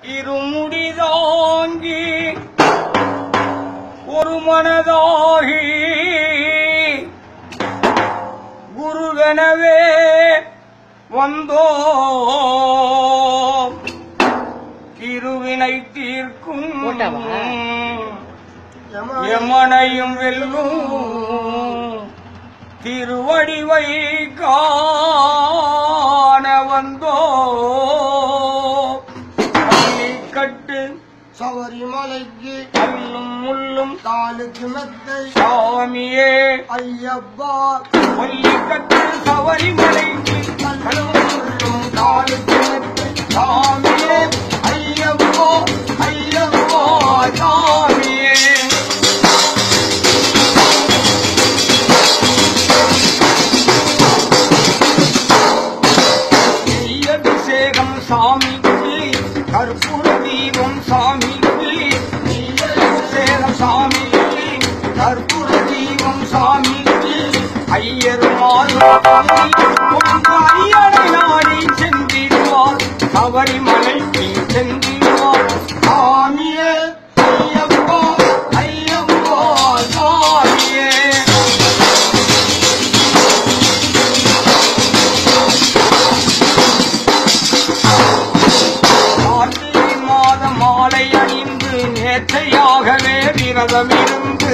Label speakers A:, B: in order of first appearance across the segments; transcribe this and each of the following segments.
A: இருமுடி தாங்கி ஒரு மனதாகி குருவெனவே வந்தோ திருவினை தீர்க்கும்
B: போட்டாவா?
A: யமனையும் வெல்லும் திருவடிவை காண வந்தோ கட்டு
C: சபரிமலைக்கு
A: கல்லும் முள்ளும்
C: காலுக்கு மெத்தை
A: சாமியே
C: ஐயப்பா
A: கொல்லிக்கட்டு சபரிமலைக்கு கல்லும் முள்ளும் காலுக்கு மெத்தை சாமியே ஐயப்போ ஐயப்போ சாமியே நெய் அபிஷேகம் சாமிக்கு கற்பூர தீபம் சாமிக்கு நெய் அபிஷேகம் சாமிக்கு கற்பூர தீபம் சாமிக்கு ஐயர் ஐயனை நாடி சென்றிடுவார் சபரிமலைக்கு சென்றிடுவார் சாமியே ஐயப்போ ஐயப்போ சாமியே கார்த்திகை மாத மாலை அணிந்து நேற்றையாகவே விரதம் இருந்து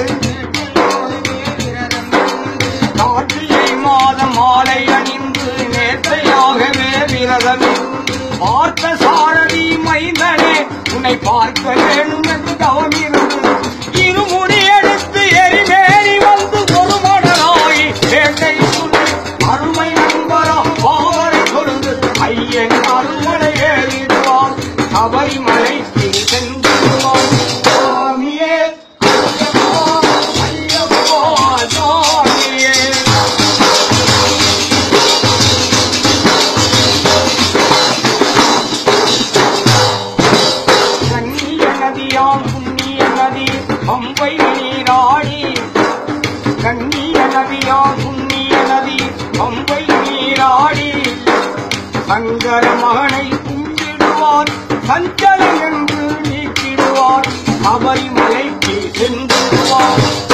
A: கார்த்திகை மாத மாலை அணிந்து நேற்றையாகவே விரதம் இருந்து பார்த்த சாரதி மைந்தனே உன்னை பார்க்க வேண்டும் என்று தவம் இருந்து இருமுடி எடுத்து எரிமேறி வந்து ஒரு மடலாய் வேட்டை சொல்லி அருமை நண்பரா பாவரை சொல்ந்து ஐயன் அருமனை ஏறிடுவான் சபரிமலைக்கு சென்றுவான் சாமியே ஐயப்பா, சாமியே கண்ணிய நதியாம் புண்ணிய நதி பம்பை நீராடி கண்ணிய நதியாம் புண்ணிய நதி பம்பை நீராடி சங்கர மகனை கும்பிடுவார் சஞ்சலம் என்று நீக்கிடுவார் சபரிமலைக்கு சென்றுவார்